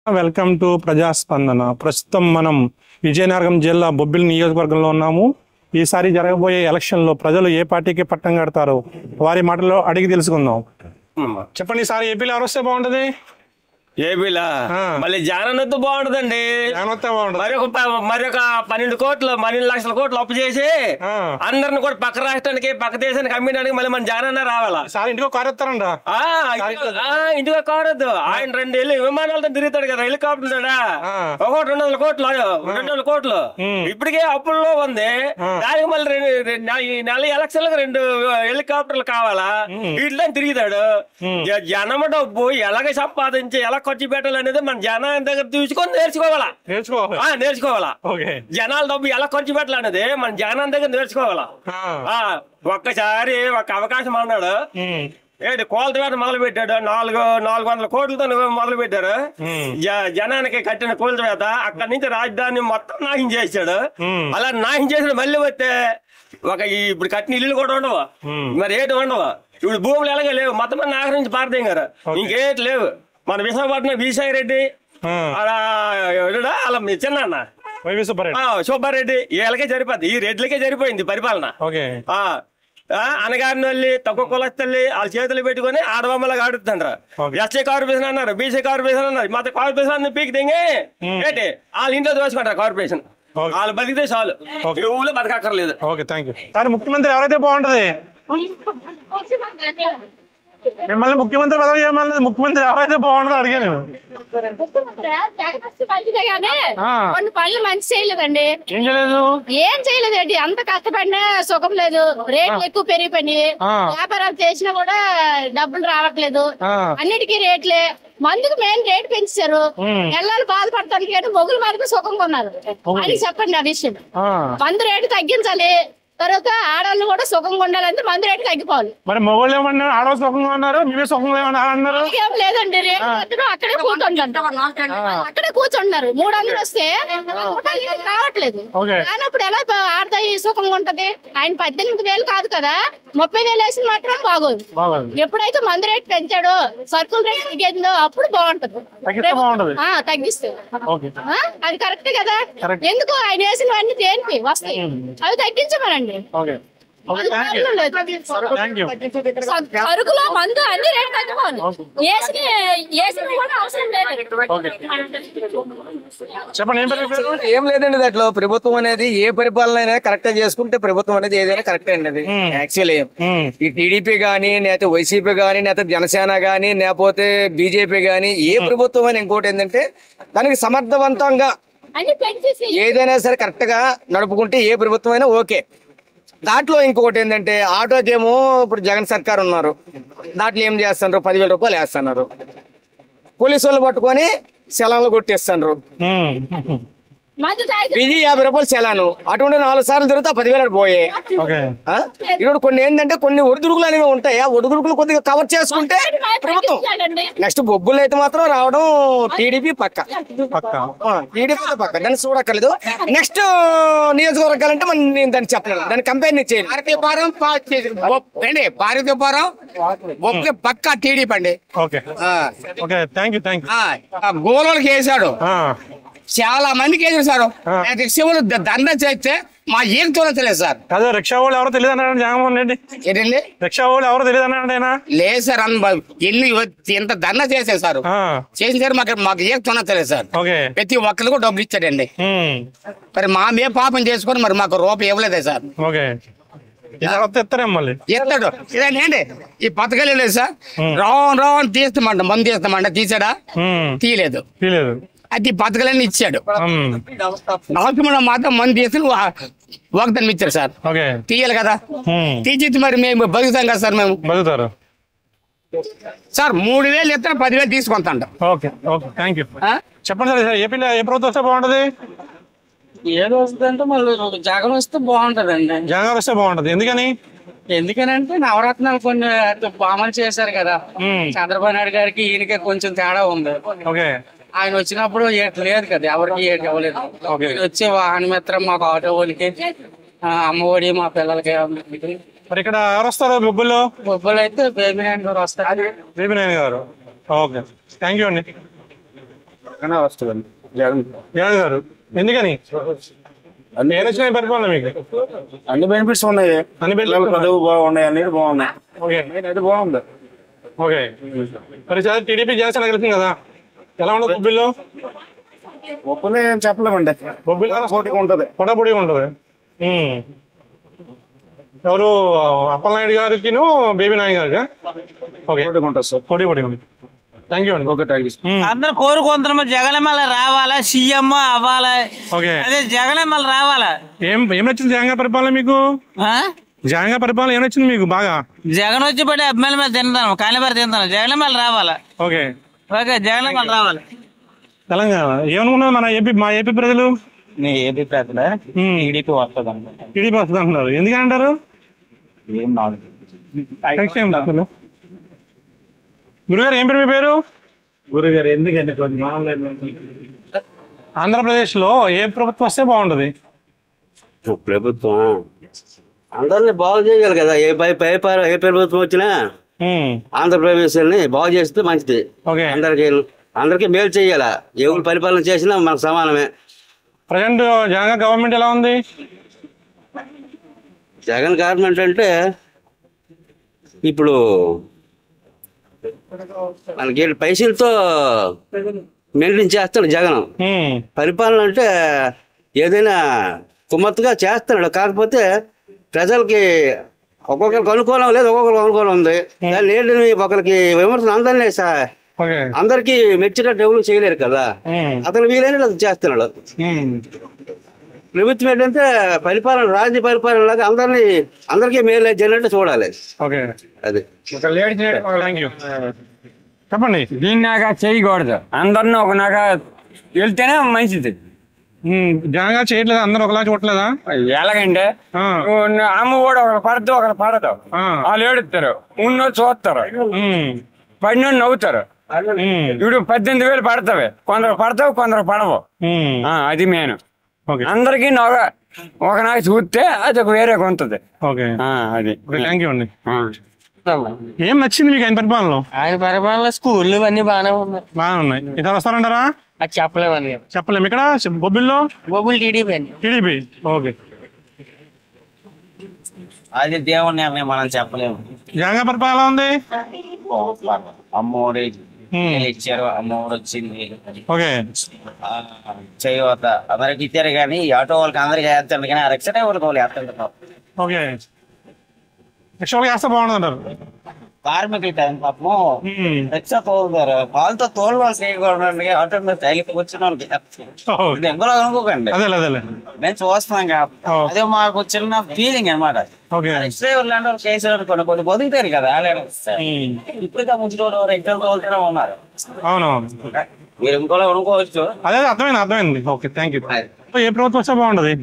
Welcome to ప్రజాస్పందన ప్రస్తుతం మనం విజయనగరం జిల్లా బొబ్బిలి నియోజకవర్గంలో ఉన్నాము ఈసారి జరగబోయే ఎలక్షన్లో ప్రజలు ఏ పార్టీకి పట్టం కడతారో వారి మాటల్లో అడిగి తెలుసుకుందాం చెప్పండి ఈసారి ఏపీలో ఎవరు వస్తే బాగుంటది ఏపీలా ఆ. మళ్ళీ జగనన్నతో బాగుంటదండి జగన్ వస్తే బాగుంటది మరి ఒక ప- మరి ఒక పన్నెండు కోట్లు పన్నెండు లక్షల కోట్లు అప్పు చేసి ఆ. అందరిని కూడా పక్క రాష్ట్రానికి పక్క దేశానికి అమ్మినానికి మళ్ళీ మన జగనన్న రావాలా ఈసారి ఇంటికి కారు ఎత్తారంట ఆ, ఇంటికి- ఆ, ఇంటికి కారద్దు ఆయన రెండు వెళ్ళి విమానాలతో తిరుగుతాడు కదా హెలికాప్టర్ తోడా ఆ. ఒకటి రెండు వందల కోట్లు రెండు వందల కోట్లు ఉమ్. ఇప్పటికే అప్పుల్లో ఉంది ఆ. దానికి మళ్ళీ రెండు రెండు- నా- ఈ నెల ఎలక్షన్లకు రెండు హెలికాప్టర్లు కావాలా వీటిలో తిరుగుతాడు జ- జనమ డబ్బు ఎలాగ సంపాదించి ఎలా ఖర్చు పెట్టాలనేది మన జనం దగ్గర తీసుకొని నేర్చుకోవాలా నేర్చుకోవాలి ఆ నేర్చుకోవాలా ఓకే జనాల డబ్బు ఎలా ఖర్చు పెట్టాలనేది మన జనం దగ్గర నేర్చుకోవాలా ఆ. ఆ ఒక్కసారి ఒక అవకాశం అన్నాడు ఉమ్. ఏంటి కోళ్ళ వేట మొదలు పెట్టాడు నాలుగు నాలుగు వందల కోట్లతో మొదలు పెట్టారు ఉమ్. జ- జనానికి కట్టిన కోళ్ళ వేట అక్కడి నుంచి రాజధాని మొత్తం నాశనం చేశాడు ఉమ్. అలా నాశనం చేసిన మళ్ళీ వస్తే ఒక ఈ ఇప్పుడు కట్టిన ఇల్లు కూడా ఉండవు ఉమ్. మరి ఏంటి ఉండవు ఇప్పుడు భూములు ఎలాగే లేవు మొత్తం మంది ఆక్రమించి పారదేం గారు ఇంకేటి లేవు మన విశాఖపట్నం విజయ్ రెడ్డి ఆ. అలా ఎవడా? అలా మీ చిన్న వైవి సుబ్బారెడ్డి సుబ్బారెడ్డి వీళ్ళకే సరిపోద్ది ఈ రెడ్లకే సరిపోయింది పరిపాలన ఓకే ఆ ఆ, అనగారిన వాళ్ళి తక్కువ కులస్తల్లి వాళ్ళ చేతులు పెట్టుకొని ఆడబొమ్మలాగా ఆడుతుండ్రు Okay. ఎస్సీ కార్పొరేషన్ అన్నారు బీసీ కార్పొరేషన్ అన్నారు మొత్తం కార్పొరేషన్ అన్ని పీకి దింగి ఏంటి వాళ్ళ ఇంట్లో దోచుకుంటారు కార్పొరేషన్ Okay. వాళ్ళు బతికితే చాలు Okay. ఊళ్ళో బతకక్కర్లేదు ఓకే థ్యాంక్ యూ సార్ ముఖ్యమంత్రి ఎవరైతే బాగుంటది మిమ్మల్ని ముఖ్యమంత్రి పదవి చేయమన్నది ముఖ్యమంత్రి ఎవరైతే బాగుంటుందో అడిగాను మంచిదే కానీ ఆ. కొన్ని పనులు మంచి చేయలేదండి ఏం చేయలేదు ఏం చేయలేదండి అంత కష్టపడినా సుఖం లేదు రేట్లు ఎక్కువ పెరిగిపోయినాయి ఆ. వ్యాపారాలు చేసినా కూడా డబ్బులు రావట్లేదు ఆ. అన్నిటికీ రేట్లే మందుకు మెయిన్ రేట్ పెంచారు ఉమ్. పిల్లలు బాధపడతానికి కానీ మొగులు వరకు సుఖంగా ఉన్నారు అని చెప్పండి ఆ విషయం ఆ. మందు రేటు తగ్గించాలి తర్వాత ఆడవాళ్ళు కూడా సుఖంగా ఉండాలంటే మందు రేటు తగ్గిపోవాలి మరి మొగోళ్ళు ఏమన్నారు ఆడవాళ్ళు సుఖంగా ఉన్నారు మీరే సుఖంగా ఏమన్నా అన్నారు ఏం లేదండి రేపు మాత్రం అక్కడే కూర్చుంటారు అక్కడే కూర్చుంటున్నారు మూడు వందలు వస్తే నూట ఐదు రావట్లేదు ఓకే. కానీ అప్పుడు ఎలా ఆడతాయి సుఖంగా ఉంటది ఆయన పద్దెనిమిది వేలు కాదు కదా ముప్పై వేలు వేసిన మాత్రం బాగోదు బాగుంది ఎప్పుడైతే మందు రేట్ పెంచాడో సరుకుల రేట్ తగ్గిందో అప్పుడు బాగుంటది తగ్గిస్తే బాగుంటది ఆ, తగ్గిస్తే ఓకే ఆ, అది కరెక్ట్ కదా Correct. ఎందుకు ఆయన వేసినవన్నీ దేనికి వస్తాయి అవి తగ్గించమనండి ఓకే ఓకే అది థ్యాంక్ యూ ప్రాబ్లం లేదు. థ్యాంక్ యూ స- సరుకులో మందు అన్ని రేట్ తగ్గిపోవాలి వేసిన వేసిన కూడా అవసరం లేదు ఓకే చెప్పండి ఏం పేరు మీ పేరు ఏం లేదండి దాంట్లో ప్రభుత్వం అనేది ఏ పరిపాలన అయినా కరెక్ట్ చేసుకుంటే ప్రభుత్వం అనేది ఏదైనా కరెక్ట్ అండి అది Hmm. యాక్చువల్లీ ఉమ్. ఈ టీడీపీ గానీ లేకపోతే వైసీపీ గానీ లేకపోతే జనసేన గానీ లేకపోతే బీజేపీ గానీ ఏ ప్రభుత్వం అని ఇంకోటి ఏంటంటే దానికి సమర్థవంతంగా అన్ని పెంచేసి ఏదైనా సరే కరెక్ట్ గా నడుపుకుంటే ఏ ప్రభుత్వం అయినా ఓకే దాంట్లో ఇంకొకటి ఏంటంటే ఆటోకేమో ఇప్పుడు జగన్ సర్కార్ ఉన్నారు దాంట్లో ఏం చేస్తున్నారు పదివేల రూపాయలు వేస్తున్నారు పోలీసు వాళ్ళు పట్టుకొని సెలాన్లు కొట్టేస్తున్నారు ఉమ్. మందు తాగి వెయ్యి యాభై రూపాయలు సెలాను అటువంటి నాలుగు సార్లు తిరిగితే పదివేలు పోయే ఓకే ఆ? ఇప్పుడు కొన్ని ఏంటంటే కొన్ని ఒడిదుడుకులు అనేవి ఉంటాయి ఆ ఒడిదుడుకులు కొద్దిగా కవర్ చేసుకుంటే ప్రభుత్వం తగ్గించాలండి. నెక్స్ట్ బొబ్బులు అయితే మాత్రం రావడం టీడీపీ పక్క పక్క టీడీపీ పక్క దాన్ని చూడక్కర్లేదు నెక్స్ట్ నియోజకవర్గాలు అంటే మనం నేను దాన్ని చెప్పలేదు దాన్ని కంపేర్ చేయాలి భారతీయపురం ఏంటి భారతీయపురం ఒక్క పక్క టీడీపీ అండి okay okay thank you thank you గోలోకి వేసాడు ఆ. చాలా మందికి వేసాడు సార్ ఆ. శివులు దండ చేస్తే మా ఏం తెలియదు సార్ అదే రిక్షా వాళ్ళు ఎవరో తెలియదు అన్నాడు జగన్మోహన్ రెడ్డి ఏంటండి రిక్షా వాళ్ళు ఎవరో తెలియదు అన్నాడు ఆయన లేదు సార్ అన్న ఎన్ని ఇంత దండ చేశారు సార్ ఆ. చేసిన సార్ మాకు మాకు ఏం తెలియదు సార్ ఓకే ప్రతి ఒక్కరికి కూడా డబ్బులు ఇచ్చాడండి ఉమ్. మరి మా మే పాపం చేసుకొని మరి మాకు రూపాయి ఇవ్వలేదే సార్ ఓకే ఈ తర్వాత ఎత్తారేమో మళ్ళీ ఎత్తాడు ఇదేంటి ఈ పథకాలు లేదు సార్ రావణ్ రావణ్ తీస్తామంట మంది తీస్తామంట తీసాడా ఉమ్. తీయలేదు తెలియదు అది ఈ పథకాలన్నీ ఇచ్చాడు ఉమ్. డాక్యుమెంట్ మాత్రం మంది తీసి వాగ్దానం ఇచ్చారు సార్ ఓకే తీయాలి కదా ఉమ్. తీసి మరి మేము బతుకుతాం కదా సార్ మేము బతుకుతారు సార్ మూడు వేలు ఎత్తాను పదివేలు తీసుకుంటాం ఓకే ఓకే థ్యాంక్ యూ చెప్పండి సార్ ఏపీలో ఏ ప్రభుత్వం వస్తే బాగుంటది ఏది వస్తుందంటే మళ్ళీ జగన్ వస్తే బాగుంటదండి జగన్ వస్తే బాగుంటది ఎందుకని ఎందుకనంటే నవరత్నాలు కొన్ని అమలు చేశారు కదా ఉమ్. చంద్రబాబు నాయుడు గారికి ఈయనకి కొంచెం తేడా ఉంది ఓకే ఆయన వచ్చినప్పుడు ఏటి లేదు కదా ఎవరికి ఏటి ఇవ్వలేదు ఈయన వచ్చి వాహన మిత్రం మాకు ఆటో వాళ్ళకి ఆ, అమ్మఒడి మా పిల్లలకి మరి ఇక్కడ ఎవరు వస్తారు బొబ్బుల్లో బొబ్బలు అయితే బేబీ నాయుడు గారు వస్తారు బేబీ నాయన్ గారు ఓకే థ్యాంక్ యూ అండి వస్తుందండి జగన్ జగన్ గారు ఎందుకని అన్ని నేను వచ్చిన పరిపాలన మీకు అన్ని బెనిఫిట్స్ ఉన్నాయి అన్ని benefits పిల్లల చదువు బాగున్నాయి అన్ని బాగున్నాయి ఓకే అయితే బాగుంది ఓకే మరి చదివి టీడీపీ జనసేన కలిసింది కదా ఎలా ఉండదు బొబ్బిల్లో ఒప్పులే ఏం చెప్పలేమండి బొబ్బిల్ పోటీగా ఉంటది పొడపొడిగా ఉంటుంది ఉమ్. ఎవరు అప్పలనాయుడు గారికిను బేబీ నాయక్ గారికి ఓకే పోటీగా ఉంటుంది సార్ పొడి పొడి ఉంది థ్యాంక్ యూ అండి ఓకే థ్యాంక్ యూ ఉమ్. అందరూ కోరుకుంటున్నాము జగన్ మళ్ళీ రావాలా సీఎం అవ్వాలా ఓకే అదే జగన్ మళ్ళీ రావాలా ఏం ఏం నచ్చింది జగన్ గారి పరిపాలన మీకు ఆ? జగన్ గారి పరిపాలన ఏం నచ్చింది మీకు బాగా జగన్ వచ్చి పడి అభిమానుల మీద తింటాను కాలిబారి తింటాను జగన్ మళ్ళీ రావాలా ఓకే ఓకే జగన్ మళ్ళీ రావాలి తెలంగాణ ఏమనుకున్నారు మన ఏపీ మా ఏపీ ప్రజలు నీ ఏపీ ప్రజల ఉమ్. టీడీపీ వస్తుంది టీడీపీ వస్తుంది అంటున్నారు ఎందుకని అంటారు ఏం నాలుగు సంక్షేమ పథకాలు. గురుగారు ఏం పేరు మీ పేరు గురుగారు ఎందుకండి కొంచెం ఆంధ్రప్రదేశ్ లో ఏ ప్రభుత్వం వస్తే బాగుంటది ప్రభుత్వం అందరిని బాగు చేయాలి కదా ఏ పై పై పై- ఏ ప్రభుత్వం వచ్చినా ఉమ్. ఆంధ్రప్రదేశ్ బాగు చేస్తే మంచిది ఓకే అందరికి అందరికి మేలు చేయాలా ఎవరు పరిపాలన చేసినా మనకు సమానమే ప్రజెంట్ జగన్ గవర్నమెంట్ ఎలా ఉంది జగన్ గవర్నమెంట్ అంటే ఇప్పుడు మనకి వీళ్ళు పైసలతో మెయింటైన్ చేస్తాడు జగన్ ఉమ్. పరిపాలన అంటే ఏదైనా కుమ్మత్తుగా చేస్తున్నాడు కాకపోతే ప్రజలకి ఒక్కొక్కరికి అనుకూలం లేదు ఒక్కొక్కరికి అనుకూలం ఉంది దాన్ని ఏంటని ఒకరికి విమర్శలు అందరినీ సా- ఓకే అందరికీ మెచ్చినట్టు ఎవరు చేయలేరు కదా ఉమ్. అతను వీలైన చేస్తున్నాడు ఉమ్. ప్రభుత్వం ఏంటంటే పరిపాలన రాజ్య పరిపాలన లాగా అందరినీ అందరికీ మేలు జరిగినట్టు చూడాలి ఓకే అది థ్యాంక్ యూ చెప్పండి దీన్నాగా చేయకూడదు అందరిని ఒకనాగా వెళ్తేనే మంచిది ఉమ్. జగన్ గారు చేయట్లేదు అందరూ ఒకలా చూడట్లేదా ఎలాగంటే ఆ. నువ్వు అమ్మ కూడా ఒకరు పడదు ఒకరు పడదు ఆ. వాళ్ళు ఏడుస్తారు ఉన్నో చూస్తారు ఉమ్. పడిన నవ్వుతారు ఉమ్. ఇప్పుడు పద్దెనిమిది వేలు పడతావి కొందరు పడతావు కొందరు పడవు ఉమ్. ఆ, అది మెయిన్ ఓకే అందరికి నవ్వ ఒకనాగా చూస్తే అది ఒక వేరే కొంతది ఓకే ఆ, అది ఓకే థ్యాంక్ యూ అండి ఆ. ఏం నచ్చింది మీకు ఆయన పరిపాలనలో ఆయన పరిపాలన స్కూళ్ళు అన్ని బాగానే ఉన్నాయి బాగా ఉన్నాయి ఇతర వస్తారంటారా అది చెప్పలేమని చెప్పలేము ఇక్కడ బొబ్బిల్లో బొబ్బులు టీడీపీ అండి టీడీపీ ఓకే అది దేవుని నిర్ణయం మనం చెప్పలేము జగన్ గారి పరిపాలన ఎలా ఉంది అమ్మఒడి ఉమ్. ఇచ్చారు అమ్మఒడి వచ్చింది ఓకే ఆ, చేయవద్ద అందరికి ఇచ్చారు కానీ ఈ ఆటో వాళ్ళకి అందరికి వేస్తాడు కానీ ఆ రిక్షా వాళ్ళకి వాళ్ళు వేస్తుంటారు ఓకే యాక్చువల్గా వేస్తే బాగుంటుంది అంటారు కార్మికుల టైం పాపము ఉమ్. రిక్షా తోలుతారు వాళ్ళతో తోలు వాళ్ళు చేయకూడదు ఆటో మీద తగిలి వచ్చిన వాళ్ళకి ఓ, ఇది ఎంగలో అనుకోకండి అదేలే అదేలే మేము చూస్తున్నాం కాబట్టి ఓ. అదే మాకు చిన్న ఫీలింగ్ అనమాట ఓకే రిక్షా లాంటి వాళ్ళు కేసు అనుకోండి కొన్ని బతుకుతారు కదా అలాగే ఉమ్. ఇప్పుడు ముందు రిక్షా తోలుతూనే ఉన్నారు అవునవును మీరు ఇంకోలో అనుకోవచ్చు అదే అర్థమైంది అర్థమైంది ఓకే థ్యాంక్ యూ ఏ ప్రభుత్వం వస్తే బాగుంటది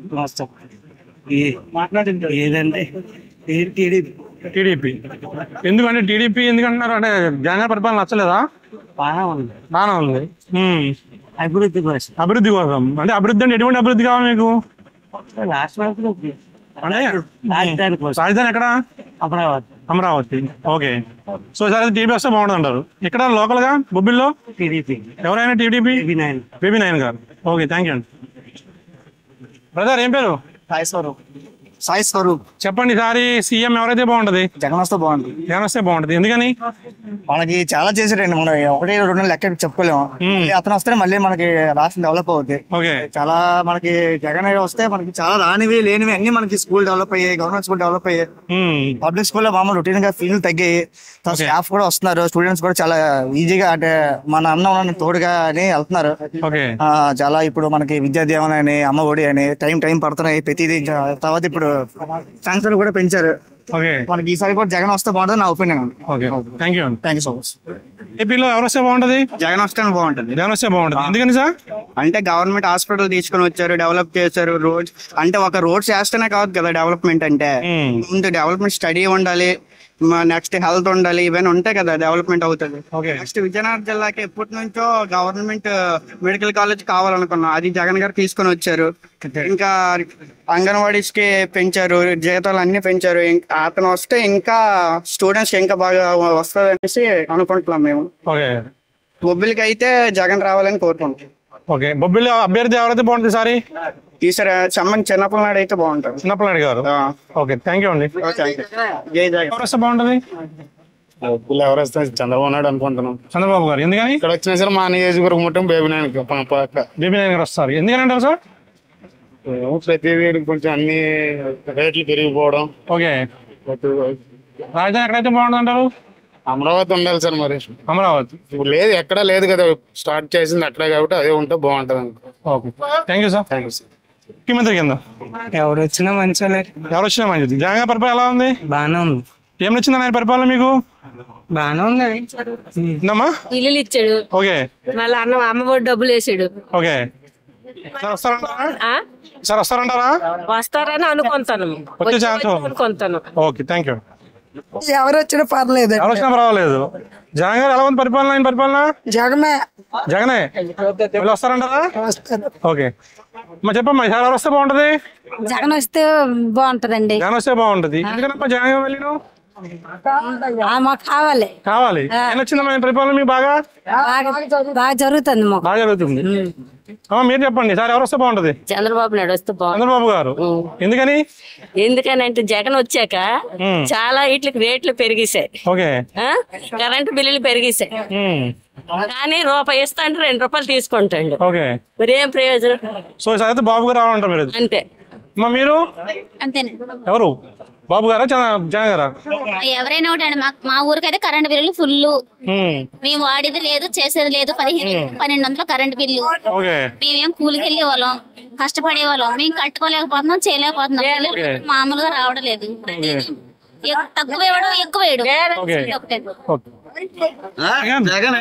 ఏదంటే టీడీపీ ఎందుకంటే టీడీపీ ఎందుకంటున్నారు అంటే జగన్ గారి పరిపాలన నచ్చలేదా బాగా ఉంది బాగానే ఉంది ఉమ్. అభివృద్ధి కోసం అభివృద్ధి కోసం అంటే అభివృద్ధి అంటే ఎటువంటి అభివృద్ధి కావాలి మీకు లాస్ట్ మంత్ అంటే రాజధాని కోసం రాజధాని ఎక్కడ అమరావతి అమరావతి ఓకే సో సరే టీడీపీ వస్తే బాగుంటుంది అంటారు ఇక్కడ లోకల్ గా బొబ్బిల్లో టీడీపీ ఎవరైనా టీడీపీ నైన్ బేబీ నాయన్ గారు ఓకే థ్యాంక్ యూ అండి బ్రదర్ ఏం పేరు సాయి స్వరూప్ సాయి స్వరూప్ చెప్పండి ఈసారి సీఎం ఎవరైతే బాగుంటది జగన్ వస్తే బాగుంది జగన్ వస్తే బాగుంటది ఎందుకని మనకి చాలా చేసాడండి మనం ఒకటి రెండు నెలలు లెక్క చెప్పుకోలేము మళ్ళీ అతను వస్తే మళ్ళీ మనకి రాష్ట్రం డెవలప్ అవుద్ది ఓకే చాలా మనకి జగన్ వస్తే మనకి చాలా రానివి లేనివి అన్ని మనకి స్కూల్ డెవలప్ అయ్యాయి గవర్నమెంట్ స్కూల్ డెవలప్ అయ్యాయి ఉమ్. పబ్లిక్ స్కూల్లో మామూలు రొటీన్ గా ఫీజులు తగ్గాయి స్టాఫ్ కూడా వస్తున్నారు స్టూడెంట్స్ కూడా చాలా ఈజీగా అంటే మన అన్న ఉన్న తోడుగా అని వెళ్తున్నారు ఓకే ఆ, చాలా ఇప్పుడు మనకి విద్యా దీవెన అని అమ్మ ఒడి అని టైం టైం పడుతున్నాయి ప్రతిదీ ఇంకా తర్వాత ఇప్పుడు శాంక్షన్ కూడా పెంచారు ఓకే మనకి ఈసారి కూడా జగన్ వస్తే బాగుంటుంది నా ఒపీనియన్ ఓకే థ్యాంక్ యూ అండి థ్యాంక్ యూ సో మచ్ ఏపీలో ఎవరు వస్తే బాగుంటది జగన్ వస్తే బాగుంటుంది జగన్ వస్తే బాగుంటది ఎందుకని సార్ అంటే గవర్నమెంట్ హాస్పిటల్ తీసుకొని వచ్చారు డెవలప్ చేశారు రోడ్స్ అంటే ఒక రోడ్స్ వేస్తేనే కాదు కదా డెవలప్మెంట్ అంటే ఉమ్. ముందు డెవలప్మెంట్ స్టడీ ఉండాలి నెక్స్ట్ హెల్త్ ఉండాలి ఇవన్నీ ఉంటాయి కదా డెవలప్మెంట్ అవుతుంది ఓకే నెక్స్ట్ విజయనగరం జిల్లాకి ఎప్పటి నుంచో గవర్నమెంట్ మెడికల్ కాలేజ్ కావాలనుకున్నాం అది జగన్ గారు తీసుకొని వచ్చారు ఇంకా అంగన్వాడీస్ కి పెంచారు జీతాలు అన్ని పెంచారు ఇం- అతను వస్తే ఇంకా స్టూడెంట్స్ ఇంకా బాగా వస్తుంది అనేసి అనుకుంటున్నాం మేము ఓకే బొబ్బిలికి అయితే జగన్ రావాలని కోరుకుంటాం ఓకే బొబ్బిలి అభ్యర్థి ఎవరైతే బాగుంటుంది సారి ఈసారి చమ్మని చిన్నపిల్లనాడు అయితే బాగుంటుంది చిన్నప్పనాయుడు గారు ఓకే థ్యాంక్ యూ అండి జై జగన్ ఎవరు వస్తే బాగుంటుంది ఎవరు వస్తే చంద్రబాబు నాయుడు అనుకుంటున్నాం చంద్రబాబు గారు ఎందుకని ఇక్కడ వచ్చినా సరే మా నియోజకవర్గం మొత్తం బేబీ నాయనకి పక్క బీబీ నాయన్ గారు వస్తారు ఎందుకని అంటారు సార్ ప్రతిదీ కొంచెం అన్ని రేట్లు పెరిగిపోవడం ఓకే రాజధాని ఎక్కడైతే బాగుంటుంది అంటారు అమరావతి ఉండాలి సార్ మరి అమరావతి ఇప్పుడు లేదు ఎక్కడా లేదు కదా స్టార్ట్ చేసింది అట్లే కాబట్టి అదే ఉంటే బాగుంటది అనుకో okay thank you sir thank you sir ముఖ్యమంత్రి కింద ఎవరు వచ్చినా మంచిగా ఎవరు వచ్చినా మంచిది జగన్ గారి పరిపాలన ఎలా ఉంది బాగానే ఉంది ఏం నచ్చింది ఆయన పరిపాలన మీకు బాగానే ఉంది ఉందమ్మా ఇల్లులు ఇచ్చాడు ఓకే మళ్ళీ అన్న అమ్మఒడి డబ్బులు వేసాడు ఓకే సార్ వస్తారంటారా ఆ? సార్ వస్తారంటారా వస్తారని అనుకుంటాను వచ్చే ఛాన్స్ అనుకుంటాను ఓకే థ్యాంక్ యూ ఎవరు వచ్చినా పర్లేదు ఎవరు వచ్చినా పర్వాలేదు జగన్ గారు ఎలా ఉంది పరిపాలన ఆయన పరిపాలన జగమే జగనే వీళ్ళు వస్తారంటారా ఓకే మా చెప్పమ్మా ఈసారి ఎవరు వస్తే బాగుంటది జగన్ వస్తే బాగుంటదండి జగన్ వస్తే బాగుంటది ఎందుకనమ్మా జగన్ గారు వెళ్ళిను ఆ, మాకు కావాలి కావాలి ఏం వచ్చిందమ్మా ఆయన పరిపాలన మీకు బాగా బాగా బాగా జరుగుతుంది మాకు బాగా జరుగుతుంది అమ్మా మీరు చెప్పండి ఈసారి ఎవరు వస్తే బాగుంటది చంద్రబాబు నాయుడు వస్తే బాగుంది చంద్రబాబు గారు ఎందుకని ఎందుకనంటే జగన్ వచ్చాక చాలా వీటికి రేట్లు పెరిగేశాయి ఓకే ఆ? కరెంటు బిల్లులు పెరిగేశాయి కానీ రూపాయి ఇస్తా అంటే రెండు రూపాయలు తీసుకుంటాడు ఓకే మరి ఏం ప్రయోజనం సో ఈసారి అయితే బాబు గారు రావాలంటారు మీరు అంతే అమ్మా మీరు అంతేనే ఎవరు బాబు గారా జగన్ జగన్ గారా ఎవరైనా ఒకటి అండి మాకు మా ఊరికైతే కరెంట్ బిల్లులు ఫుల్ హ్మ్. మేము వాడేది లేదు చేసేది లేదు పదిహేను పన్నెండు వందల కరెంట్ బిల్లు ఓకే మేమేం కూలికి వెళ్ళే వాళ్ళం కష్టపడే వాళ్ళం మేము కట్టుకోలేకపోతున్నాం చేయలేకపోతున్నాం ఓకే. మామూలుగా రావడం లేదు ఎక్- తక్కువ వేయడం ఎక్కువ వేయడం ఓకే. ఒకటే. ఓకే జగన్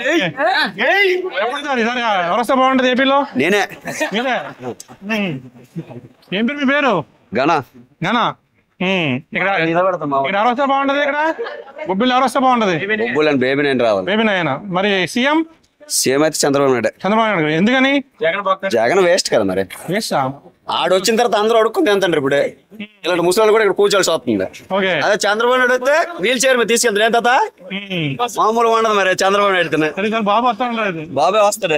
ఈసారి ఎవరు వస్తే బాగుంటది ఏపీలో నేనే మీరే హ్మ్. ఏం పేరు మీ పేరు గణ గనా హ్మ్. ఇక్కడ ఇక్కడ ఎవరు వస్తే బాగుంటది ఇక్కడ బొబ్బిల్ ఎవరు వస్తే బాగుంటది బొబ్బులని బేబీ నేను రావాలి బేబీ నాయన మరి సీఎం సీఎం అయితే చంద్రబాబు నాయుడు చంద్రబాబు నాయుడు గారు. ఎందుకని జగన్ వేస్ట్ కదా మరి వేస్టా ఆడు వచ్చిన తర్వాత అందరూ అడుక్కుంది ఎంతండి ఇప్పుడు ఇలాంటి ముసలి కూడా ఇక్కడ కూర్చోాల్సి వస్తుంది ఓకే అదే చంద్రబాబు నాయుడు అయితే వీల్ చైర్ మీద తీసుకెళ్తారు ఏం తాత మామూలుగా ఉండదు మరి చంద్రబాబు నాయుడు బాబు వస్తాడు బాబే వస్తాడు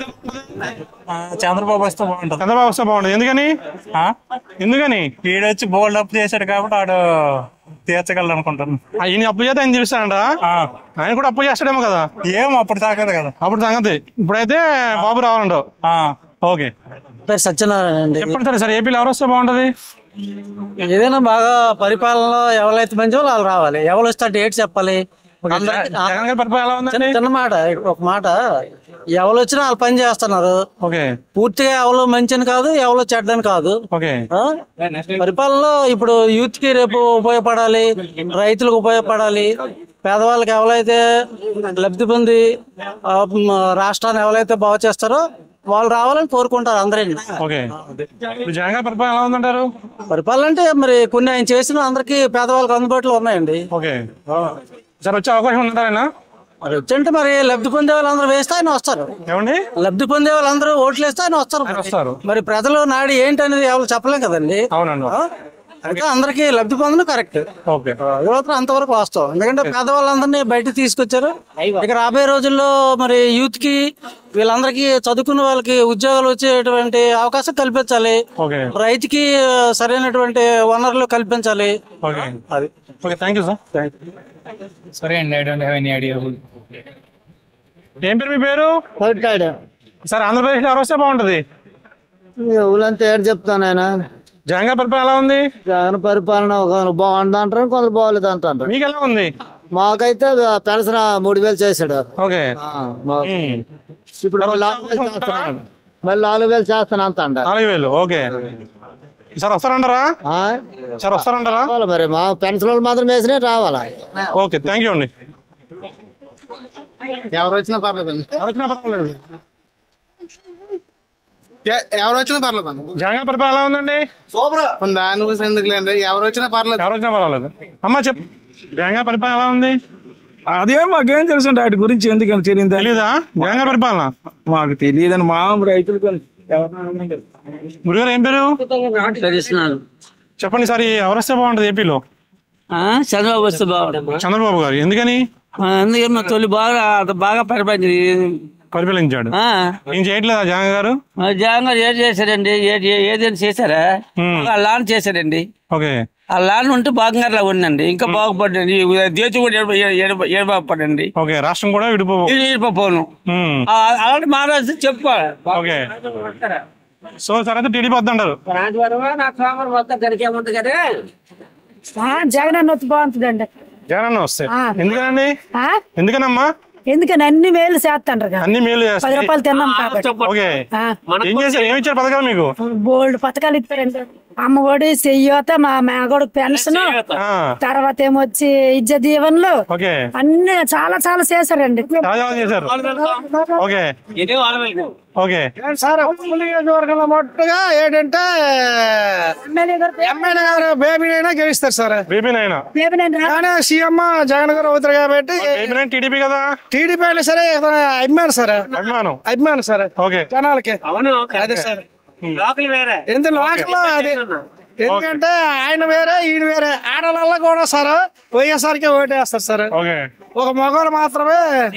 చంద్రబాబు వస్తే బాగుంటుంది చంద్రబాబు వస్తే బాగుంటుంది ఎందుకని ఎందుకని వీడొచ్చి బోల్డ్ అప్ చేశాడు కాబట్టి ఆడు తీర్చగలరు అనుకుంటాను ఈయన అప్పు చేస్తే ఆయన చూపిస్తాడంట ఆయన కూడా అప్పు చేస్తాడేమో కదా ఏం అప్పుడు తాకదు కదా అప్పుడు సంగతి ఇప్పుడైతే బాబు రావాలంటావు ఓకే పేరు సత్యనారాయణ అండి చెప్పండి సరే సార్ ఏపీలో ఎవరు వస్తే బాగుంటది ఏదైనా బాగా పరిపాలనలో ఎవరైతే మంచి వాళ్ళు రావాలి ఎవరు వస్తే డేట్ చెప్పాలి అందరికీ- జగన్ గారి పరిపాలన ఎలా ఉందండి చిన్న- చిన్న మాట ఒక మాట ఎవరు వచ్చినా వాళ్ళు పని చేస్తున్నారు ఓకే పూర్తిగా ఎవరు మంచిని కాదు ఎవరు చెడ్డని కాదు ఓకే ఆ? పరిపాలనలో ఇప్పుడు యూత్ కి రేపు ఉపయోగపడాలి రైతులకు ఉపయోగపడాలి పేదవాళ్ళకి ఎవరైతే లబ్ధి పొంది ఆ, మ, రాష్ట్రాన్ని ఎవరైతే బాగు చేస్తారో వాళ్ళు రావాలని కోరుకుంటారు అందరినీ ఓకే ఇప్పుడు జగన్ గారి పరిపాలన ఎలా ఉందంటారు పరిపాలన అంటే మరి కొన్ని ఆయన చేసిన అందరికి పేదవాళ్ళకి అందుబాటులో ఉన్నాయండి ఓకే సార్ వచ్చే అవకాశం ఉందంటారా మరి వచ్చంటే మరి లబ్ధి పొందే వాళ్ళందరూ వేస్తే ఆయన వస్తారు ఏమండి లబ్ధి పొందే వాళ్ళందరూ ఓట్లు వేస్తే ఆయన వస్తారు వస్తారు. మరి ప్రజలు నాడి ఏంటి అనేది ఎవరు చెప్పలేం కదండి అవునండి అయితే అందరికి లబ్ధి పొందడం కరెక్ట్ ఓకే అది మాత్రం అంతవరకు వాస్తవం ఎందుకంటే పేదవాళ్ళందరినీ బయటకు తీసుకొచ్చారు ఇక రాబోయే రోజుల్లో మరి యూత్ కి వీళ్ళందరికీ చదువుకున్న వాళ్ళకి ఉద్యోగాలు వచ్చేటువంటి అవకాశం కల్పించాలి ఓకే రైతుకి సరైనటువంటి వనరులు కల్పించాలి ఓకే అది okay thank you sir thank సరే అండి I don't have any idea ఏం పేరు మీ పేరు సార్ ఆంధ్రప్రదేశ్ ఎవరు వస్తే బాగుంటది ఊళ్ళంతా ఏడు చెప్తాను ఆయన జగన్ గారి పరిపాలన ఎలా ఉంది జగన్ పరిపాలన ఒక బాగుంది అంటారు కొందరు బాగోలేదు అంటారు మీకు ఎలా ఉంది మాకైతే పెన్షన్ మూడు వేలు చేశాడు ఓకే ఆ, మాకు. ఇప్పుడు మళ్ళీ నాలుగు వేలు చేస్తున్నాడు మళ్ళీ నాలుగు వేలు చేస్తాను అంత అంట నాలుగు వేలు ఓకే సార్ వస్తారంటారా సార్ వస్తారంటారా రావాలి మరి మా పెన్షన్ వాళ్ళు మాత్రం వేసినా రావాలా ఓకే థ్యాంక్ యూ అండి ఎవరు వచ్చినా పర్లేదు ఎవరు వచ్చినా పర్వాలేదు ఎవరు వచ్చినా పర్లేదు జగన్ గారి పరిపాలన ఎలా ఉందండి సూపర్ దాని గురించి ఎందుకులేండి ఎవరు వచ్చినా పర్లేదు ఎవరు వచ్చినా పర్వాలేదు అమ్మ చెప్పు జగన్ గారి పరిపాలన ఎలా ఉంది అదేం మాకేం తెలుసు వాటి గురించి ఎందుకని తెలియదు తెలీదా జగన్ గారి పరిపాలన మాకు తెలియదని మా రైతులకు గురుగారు ఏం పేరు చెప్పండి సార్ ఎవరు వస్తే బాగుంటది ఏపీలో చంద్రబాబు వస్తే బాగుంటుంది చంద్రబాబు గారు ఎందుకని అందుకే మా తొలి బాగా అంత బాగా పరిపాలించింది పరిపాలించాడు ఏం చేయట్లేదా జగన్ గారు జగన్ గారు ఏం చేశారండి ఏ- ఏ- ఏదైనా చేశారా ఆ లాన్ చేశారండి ఓకే ఆ లాన్ ఉంటే బాగా ఉండండి ఇంకా బాగుపడండి దేశం కూడా ఏర్పడండి ఓకే రాష్ట్రం కూడా విడిపో పోను అలాంటి మహారాజు చెప్పుకోవాలి ఓకే సో సరే అయితే టీడీపీ వద్దంటారు జగన్ అన్న వచ్చి బాగుంటుందండి జగన్ అన్న వస్తే ఆ. ఎందుకనండి ఆ? ఎందుకనమ్మా ఎందుకని అన్ని మేలు చేస్తాండ్రు కదా. అన్ని మేలు పది చేస్తాయి. రూపాయలు తిన్నాం కాబట్టి ఓకే ఆ. ఏం చేశారు ఏమి ఇచ్చారు పథకాలు మీకు బోల్డ్ పథకాలు ఇస్తారండి అమ్మ ఒడి చెయ్యత మా మేగోడు పెన్షన్ ఆ. తర్వాత ఏమొచ్చి ఇజ్జ దీవెనలు ఓకే అన్ని చాలా చాలా చేశారండి చాలా చాలా చేశారు ఓకే ఓకే సార్ ఉప్పల్ నియోజకవర్గంలో మట్టుగా ఏంటంటే ఎమ్మెల్యే గారు బేబీ అయినా గెలుస్తారు సార్ బేబీ నాయన కానీ సీఎం జగన్ గారు అవుతారు కాబట్టి బేబీ నాయన టీడీపీ కదా టీడీపీ అయినా సరే ఇతను అభిమానం సార్ అభిమానం అభిమానం సార్ ఓకే జనాలకి అవును అదే సార్ లోకల్ వేరే ఎంత లోకల్ అది ఎందుకంటే ఆయన వేరే ఈయన వేరే ఆడవాళ్ళ కూడా సార్ వైఎస్ఆర్కే ఓటేస్తారు సార్ ఓకే ఒక మగవాళ్ళు మాత్రమే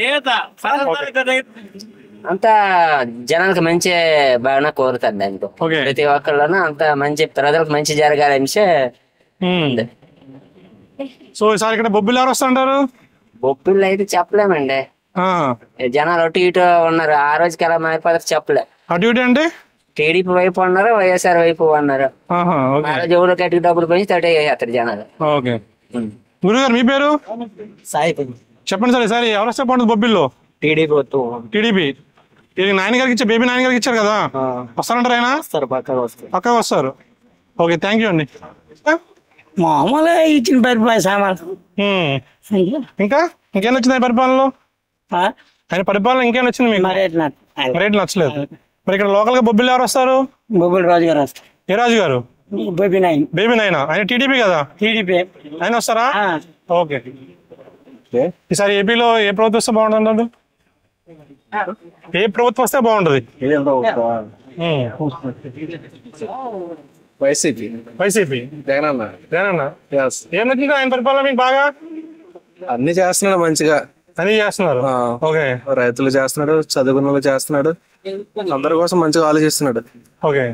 అంతా జనాలకు మంచి బాగా కోరుతారు దాంట్లో ప్రతి ఒక్కళ్ళను అంత మంచి ప్రజలకు మంచి జరగాలనిసే ఉంది. సో ఈసారి ఇక్కడ బొబ్బిలు ఎవరు వస్తుంటారు బొబ్బిళ్ళు అయితే చెప్పలేమండి జనాలు అటు ఇటు ఉన్నారు ఆ రోజుకి ఎలా మారిపోతారు చెప్పలే అటు ఇటు అంటే టీడీపీ వైపు ఉన్నారు వైఎస్ఆర్ వైపు ఉన్నారు ఆహా, ఓకే ఆ రోజు ఎవరు కట్టికి డబ్బులు పెంచి తటే చేస్తారు జనాలు ఓకే గురుగారు మీ పేరు సాయి చెప్పండి సార్ ఈసారి ఎవరు వస్తే బాగుంటుంది బొబ్బిల్లో టీడీపీ టీడీపీ ఇది నాయన గారికి ఇచ్చారు బేబీ నాయన గారికి ఇచ్చారు కదా వస్తారంటారు ఆయన వస్తారు పక్కగా వస్తారు పక్కా వస్తారు ఓకే థ్యాంక్ యూ అండి మామూలుగా ఇచ్చిన పరిపాలన సామాన్లు ఇంకా ఇంకేం నచ్చింది ఆయన పరిపాలనలో ఆయన పరిపాలన ఇంకేం నచ్చింది మీకు రేట్ నచ్చలేదు మరి ఇక్కడ లోకల్ గా బొబ్బిలు ఎవరు వస్తారు బొబ్బిలి రాజు గారు వస్తారు ఏ రాజు గారు బేబీ నైన్ బేబీ నాయన ఆయన టీడీపీ కదా టీడీపీ ఆయన వస్తారా ఓకే ఈసారి ఏపీలో ఏ ప్రభుత్వం వస్తే బాగుంటుంది అంటారు? ఏ ప్రభుత్వం వస్తే బాగుంటది వైసీపీ వైసీపీ జగన్ అన్న జగనన్న ఏం నచ్చింది ఆయన పరిపాలన మీకు బాగా అన్ని చేస్తున్నాడు మంచిగా అన్ని చేస్తున్నారు ఓకే రైతులు చేస్తున్నాడు చదువుకున్న వాళ్ళు చేస్తున్నాడు అందరి కోసం మంచిగా ఆలోచిస్తున్నాడు ఓకే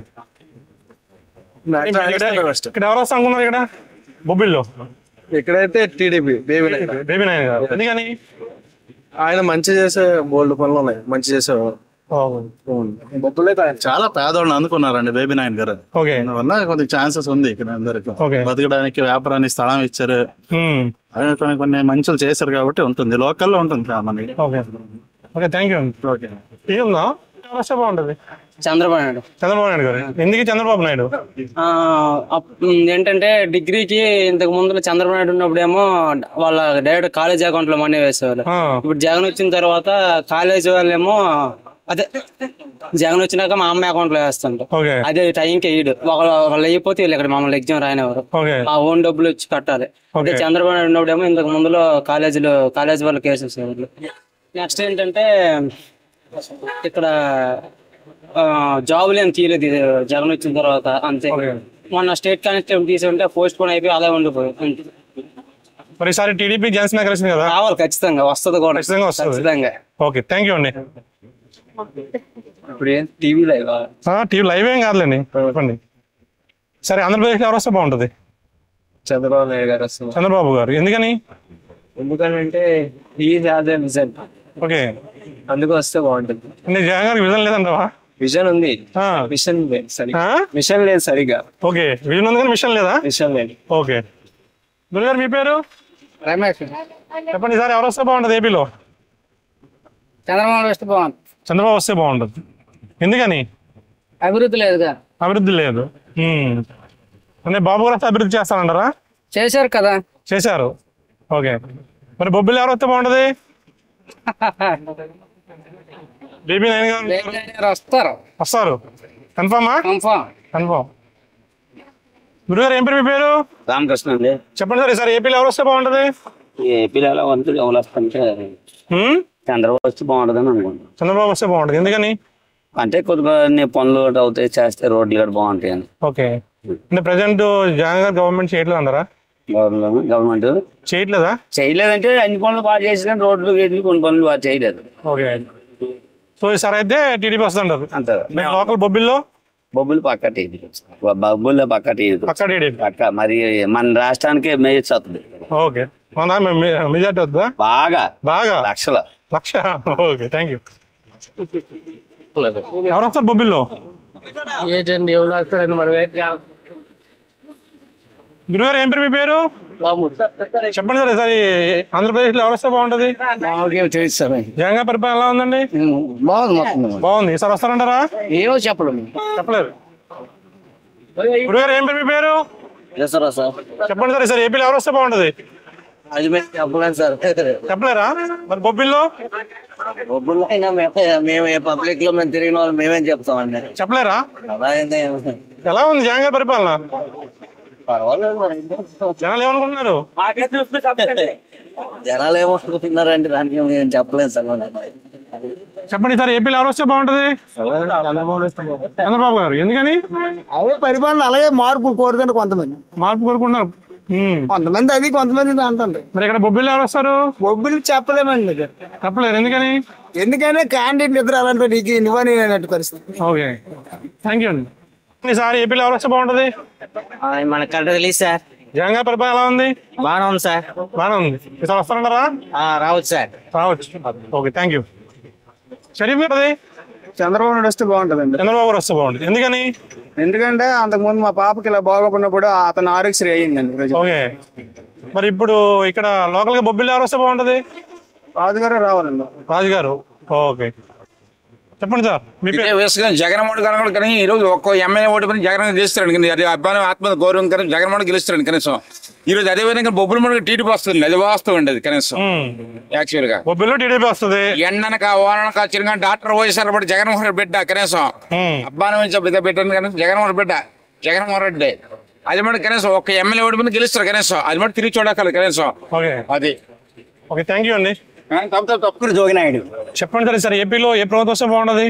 ఇక్కడ ఎవరు వస్తా అనుకున్నారు ఇక్కడ బొబ్బిల్లో ఇక్కడైతే టీడీపీ బేబీ నాయన. బేబీ నాయన గారు ఎందుకని ఆయన మంచి చేసే బోల్డ్ పనులు ఉన్నాయి మంచి చేసేవాడు బొబ్బులు అయితే ఆయన చాలా పేదవాళ్ళని అందుకున్నారండి బేబీ నాయన్ గారు ఓకే వల్ల కొద్దిగా ఛాన్సెస్ ఉంది ఇక్కడ అందరికి ఓకే. బతకడానికి వ్యాపారానికి స్థలం ఇచ్చారు అదే కొన్ని కొన్ని మంచులు చేశారు కాబట్టి ఉంటుంది లోకల్లో ఉంటుంది చాలా మనకి okay okay thank you okay ఏముందా ఎవరు వస్తే బాగుంటది చంద్రబాబు నాయుడు చంద్రబాబు నాయుడు గారు ఎందుకు చంద్రబాబు నాయుడు ఆ, అప్- ఉమ్, ఏంటంటే డిగ్రీకి ఇంతకు ముందు చంద్రబాబు నాయుడు ఉన్నప్పుడేమో వాళ్ళ డైరెక్ట్ కాలేజ్ అకౌంట్ లో మనీ వేసేవాళ్ళు ఇప్పుడు జగన్ వచ్చిన తర్వాత కాలేజ్ వాళ్ళేమో అదే జగన్ వచ్చినాక మా అమ్మ అకౌంట్ లో వేస్తుంటారు ఓకే అదే టైంకి వేయడు వాళ్ళు వాళ్ళు అయిపోతే వీళ్ళు ఇక్కడ మమ్మల్ని ఎగ్జామ్ రాయనివారు ఓకే ఆ ఓన్ డబ్బులు వచ్చి కట్టాలి అదే చంద్రబాబు నాయుడు ఉన్నప్పుడేమో ఇంతకు ముందులో కాలేజీలో కాలేజ్ వాళ్ళకి వేసేసేవాళ్ళు నెక్స్ట్ ఏంటంటే ఇక్కడ ఆ, జాబులు ఏం తీయలేదు ఇది జగన్ వచ్చిన తర్వాత అంతే మొన్న స్టేట్ కానిస్టేబుల్ తీసుకుంటే పోస్ట్ పోన్ అయిపోయి అదే ఉండిపోయి అంతే. మరి ఈసారి టీడీపీ జనసేన కలిసింది కదా రావాలి ఖచ్చితంగా వస్తుంది కూడా ఖచ్చితంగా వస్తుంది ఖచ్చితంగా ఓకే థ్యాంక్ యూ అండి ఇప్పుడు ఏం టీవీ లైవ్ టీవీ లైవ్ ఏం కాదులేండి చెప్పండి సరే ఆంధ్రప్రదేశ్లో ఎవరు వస్తే బాగుంటది చంద్రబాబు నాయుడు గారు వస్తున్నారు చంద్రబాబు గారు ఎందుకని ఎందుకంటే ఈ అదే విజన్ ఓకే అందుకు వస్తే బాగుంటుంది అంటే జగన్ గారికి విజన్ లేదంటావా విజన్ ఉంది మిషన్ లేదు సరిగా మిషన్ లేదు సరిగా ఓకే విజన్ ఉంది కానీ మిషన్ లేదా మిషన్ లేదు ఓకే గురుగారు మీ పేరు రమేష్ చెప్పండి సార్ ఎవరు వస్తే బాగుంటది ఏపీలో చంద్రబాబు వస్తే బాగుంది చంద్రబాబు వస్తే బాగుంటది ఎందుకని అభివృద్ధి లేదుగా అభివృద్ధి లేదు ఉమ్. అంటే బాబు గారు వస్తే అభివృద్ధి చేస్తానంటారా చేశారు కదా చేశారు ఓకే మరి బొబ్బిలు ఎవరు వస్తే బాగుంటది బేబీ నైన్ గారు వస్తారు వస్తారు కన్ఫామా కన్ఫామ్ కన్ఫామ్ గురుగారు ఏం పేరు మీ పేరు రామకృష్ణ అండి చెప్పండి సార్ ఈసారి ఏపీలో ఎవరు వస్తే బాగుంటది ఏపీలో ఎలా వంతులు ఎవరు వస్తుంటే చంద్రబాబు వచ్చి బాగుంటుందని అనుకుంటున్నాను చంద్రబాబు వస్తే బాగుంటది ఎందుకని అంటే కొద్దిగా అన్ని పనులు కూడా అవుతాయి చేస్తే రోడ్లు కూడా బాగుంటాయి అని ఓకే అంటే ప్రజెంట్ జగన్ గారు గవర్నమెంట్ చేయట్లేదు అంటారా గవర్నమెంట్ చేయట్లేదా చేయలేదంటే అన్ని పనులు బాగా చేసి కానీ రోడ్లు గేట్లు కొన్ని పనులు బాగా చేయలేదు ఓకే సో ఈసారి అయితే టీడీపీ వస్తుంటారు అంతే మీ లోకల్ బొబ్బిల్లో బొబ్బులు పక్క టీడీ బొబ్బుల్లో పక్క టీడీ పక్క టీడీపీ పక్క మరి మన రాష్ట్రానికి మేయచ్చు వస్తుంది ఓకే అవునా మెజార్టీ వద్దా బాగా బాగా లక్షల లక్ష ఓకే థ్యాంక్ యూ ఎవరు వస్తారు బొబ్బిల్లో ఏంటండి ఎవరు వస్తారండి మనం ఏం కాదు గురుగారు ఏం పేరు మీ పేరు చెప్పండి సార్ ఈసారి ఆంధ్రప్రదేశ్ లో ఎవరు వస్తే బాగుంటది జగన్ పరిపాలన ఎలా ఉందండి బాగుంది మొత్తం బాగుంది ఈసారి వస్తారంటారా ఏమో చెప్పలేము చెప్పలేదు గురుగారు ఏం పేరు మీ పేరు చేస్తారా సార్ చెప్పండి సార్ ఈసారి ఏపీలో ఎవరు వస్తే బాగుంటది అది మేము చెప్పలేము సార్ చెప్పలేరా మరి బొబ్బిల్లో బొబ్బుల్లో అయినా మేము మేము పబ్లిక్ లో మేము తిరిగిన వాళ్ళు మేమేం చెప్తామండి చెప్పలేరా అలా ఏంది ఎలా ఉంది జగన్ గారి పరిపాలన పర్వాలేదు మరి. జనాలు ఏమనుకుంటున్నారు జనాలు ఏమనుకుంటున్నారండి దానికి మేము చెప్పలేము సార్ మనం. చెప్పండి సార్ ఏపీలో ఎవరు వస్తే బాగుంటది చంద్రబాబు గారు ఎందుకని అదే పరిపాలన అలాగే మార్పు కోరుతారు కొంతమంది మార్పు కోరుకుంటున్నారు కొంతమంది అది కొంతమంది ఇది అంటుంది మరి ఇక్కడ బొబ్బిల్లో ఎవరు వస్తారు బొబ్బిలు చెప్పలేమండి ఇది. చెప్పలేరు ఎందుకని ఎందుకనే క్యాండిడేట్ నిద్ర అలాంటి నీకు నివాని అనేటువంటి పరిస్థితి ఓకే థ్యాంక్ యూ అండి ఈసారి ఏపీలో ఎవరు వస్తే బాగుంటది మన కరెక్ట్ తెలియదు సార్ జగన్ గారి పరిపాలన ఎలా ఉంది బాగానే ఉంది సార్ బాగానే ఉంది ఈసారి వస్తారంటారా రావచ్చు సార్ రావచ్చు ఓకే థ్యాంక్ యూ షరీఫ్ గారు అది చంద్రబాబు నాయుడు వస్తే బాగుంటదండి చంద్రబాబు గారు వస్తే బాగుంటుంది ఎందుకని ఎందుకంటే అంతకుముందు మా పాపకి ఇలా బాగోకున్నప్పుడు అతను ఆరోగ్యశ్రీ అయ్యిందండి ప్రజలు. ఓకే మరి ఇప్పుడు ఇక్కడ లోకల్ గా బొబ్బిల్లో ఎవరు వస్తే బాగుంటది రాజుగారే రావాలండి రాజుగారు ఓకే చెప్పండి సార్ మీ పేరు ఇదే వేసుకుని జగన్మోహన్ గారు కూడా కానీ ఈ రోజు ఒక్కో ఎమ్మెల్యే ఓటు పని జగన్ గెలుస్తాడు కానీ అది అభిమానం ఆత్మ గౌరవం కానీ జగన్మోహన్ గెలుస్తాడు కనీసం ఈ రోజు అదే విధంగా బొబ్బుల మనకి టీడీపీ వస్తుంది అది వాస్తవం అండి అది కనీసం యాక్చువల్ గా బొబ్బిల్లో టీడీపీ వస్తుంది ఎండనక వానక చిరుగా డాక్టర్ వైఎస్ఆర్ బట్టి జగన్మోహన్ రెడ్డి బిడ్డ కనీసం అబ్బానం నుంచి బిడ్డ పెట్టండి కనీసం జగన్మోహన్ బిడ్డ జగన్మోహన్ రెడ్డి అది మటు కనీసం ఒక్క ఎమ్మెల్యే ఓటు మీద గెలుస్తారు కనీసం అది మటు తిరిగి చూడక్కర్లేదు కనీసం ఓకే అది ఓకే థ్యాంక్ యూ అండి తప్పు తప్పు జోగినాయుడు చెప్పండి సార్ సార్ ఏపీలో ఏ ప్రభుత్వం వస్తే బాగుంటది